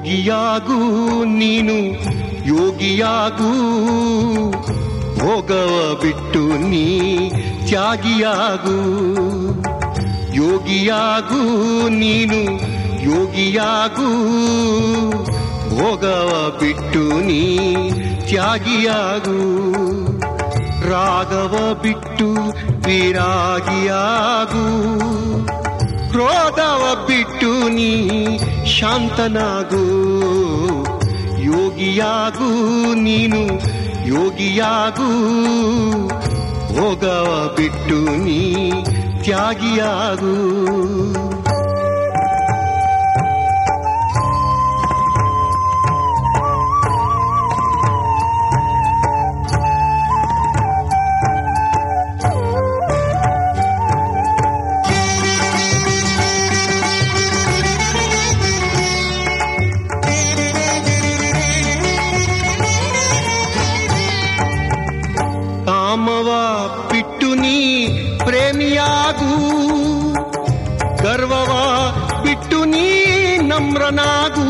ಯೋಗಿಯಾಗೂ ನೀನು ಯೋಗಿಯಾಗೂ ಭೋಗವ ಬಿಟ್ಟು ನೀ ತ್ಯಾಗಿಯಾಗೂ ಯೋಗಿಯಾಗೂ ನೀನು ಯೋಗಿಯಾಗೂ ಭೋಗವ ಬಿಟ್ಟು ನೀ ತ್ಯಾಗಿಯಾಗೂ ರಾಗವ ಬಿಟ್ಟು ವಿರಾಗಿಯಾಗೂ ಕ್ರೋಧವ ಬಿಟ್ಟು ನೀ ಶಾಂತನಾಗು ಯೋಗಿಯಾಗೂ ನೀನು ಯೋಗಿಯಾಗೂ ಭೋಗವ ಬಿಟ್ಟು ನೀ ತ್ಯಾಗಿಯಾಗೂ ಕಾಮವ ಬಿಟ್ಟು ನೀ ಪ್ರೇಮಿಯಾಗೂ ಗರ್ವವ ಬಿಟ್ಟು ನೀ ನಮ್ರನಾಗೂ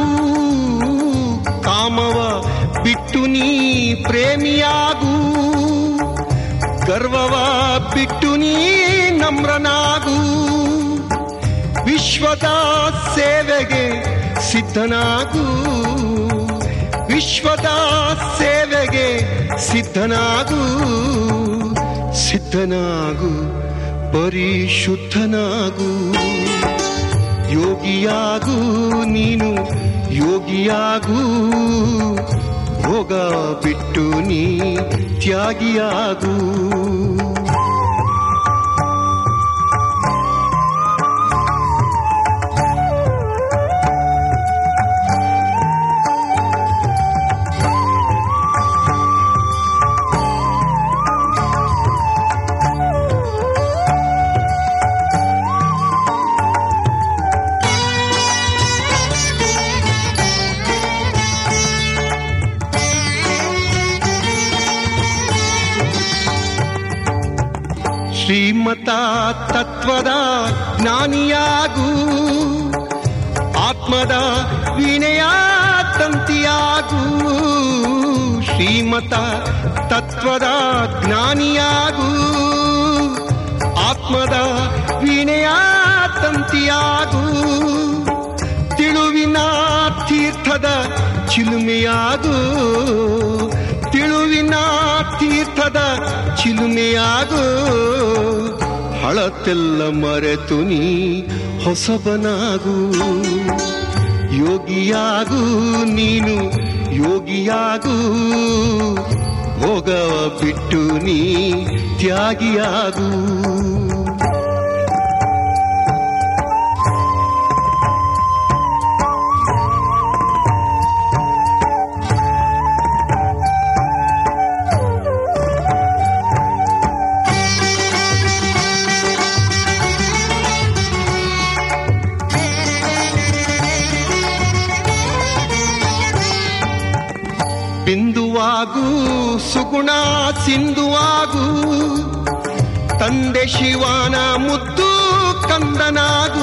ಕಾಮವ ಬಿಟ್ಟು ನೀ ಪ್ರೇಮಿಯಾಗೂ ಗರ್ವವ ಬಿಟ್ಟು ನೀ ನಮ್ರನಾಗೂ ವಿಶ್ವದ ಸೇವೆಗೆ ಸಿದ್ಧನಾಗೂ ವಿಶ್ವದ ಸೇವೆಗೆ ಸಿದ್ಧನಾಗು ಸಿದ್ಧನಾಗು ಪರಿಶುದ್ಧನಾಗು ಯೋಗಿಯಾಗೂ ನೀನು ಯೋಗಿಯಾಗೂ ಭೋಗ ಬಿಟ್ಟು ನೀ ತ್ಯಾಗಿಯಾಗೂ ಶ್ರೀಮತ ತತ್ವದ ಜ್ಞಾನಿಯಾಗೂ ಆತ್ಮದ ವಿನಯ ತಂತಿಯಾಗೂ ಶ್ರೀಮತ ತತ್ವದ ಜ್ಞಾನಿಯಾಗೂ ಆತ್ಮದ ವಿನಯ ತಂತಿಯಾಗೂ ತಿಳುವಿನ ತೀರ್ಥದ ಚಿಲುಮೆಯಾಗೂ ತಿಳುವಿನ ತೀರ್ಥದ ಚಿಲುಮೆಯಾಗೂ ಹಳತೆಲ್ಲ ಮರೆತು ನೀ ಹೊಸಬನಾಗೂ ಯೋಗಿಯಾಗೂ ನೀನು ಯೋಗಿಯಾಗೂ ಭೋಗವ ಬಿಟ್ಟು ನೀ ತ್ಯಾಗಿಯಾಗೂ ಬಿಂದುವಾಗೂ ಸುಗುಣ ಸಿಂಧುವಾಗೂ ತಂದೆ ಶಿವನ ಮುದ್ದು ಕಂದನಾಗೂ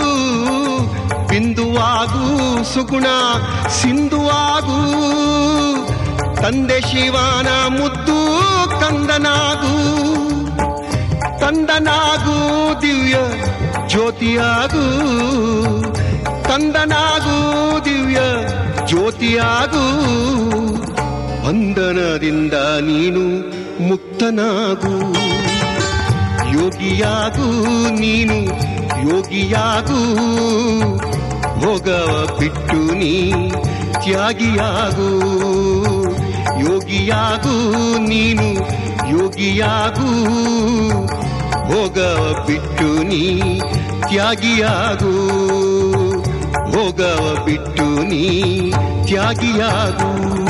ಬಿಂದುವಾಗೂ ಸುಗುಣ ಸಿಂಧುವಾಗೂ ತಂದೆ ಶಿವನ ಮುದ್ದು ಕಂದನಾಗೂ ಕಂದನಾಗೂ ದಿವ್ಯ ಜ್ಯೋತಿಯಾಗೂ ಕಂದನಾಗೂ ದಿವ್ಯ ಜ್ಯೋತಿಯಾಗೂ ಬಂಧನದಿಂದ ನೀನು ಮುಕ್ತನಾಗೂ ಯೋಗಿಯಾಗೂ ನೀನು ಯೋಗಿಯಾಗೂ ಭೋಗವ ಬಿಟ್ಟು ನೀ ತ್ಯಾಗಿಯಾಗೂ ಯೋಗಿಯಾಗೂ ನೀನು ಯೋಗಿಯಾಗೂ ಭೋಗವ ಬಿಟ್ಟು ನೀ ತ್ಯಾಗಿಯಾಗೂ ಭೋಗವ ಬಿಟ್ಟು ನೀ ತ್ಯಾಗಿಯಾಗೂ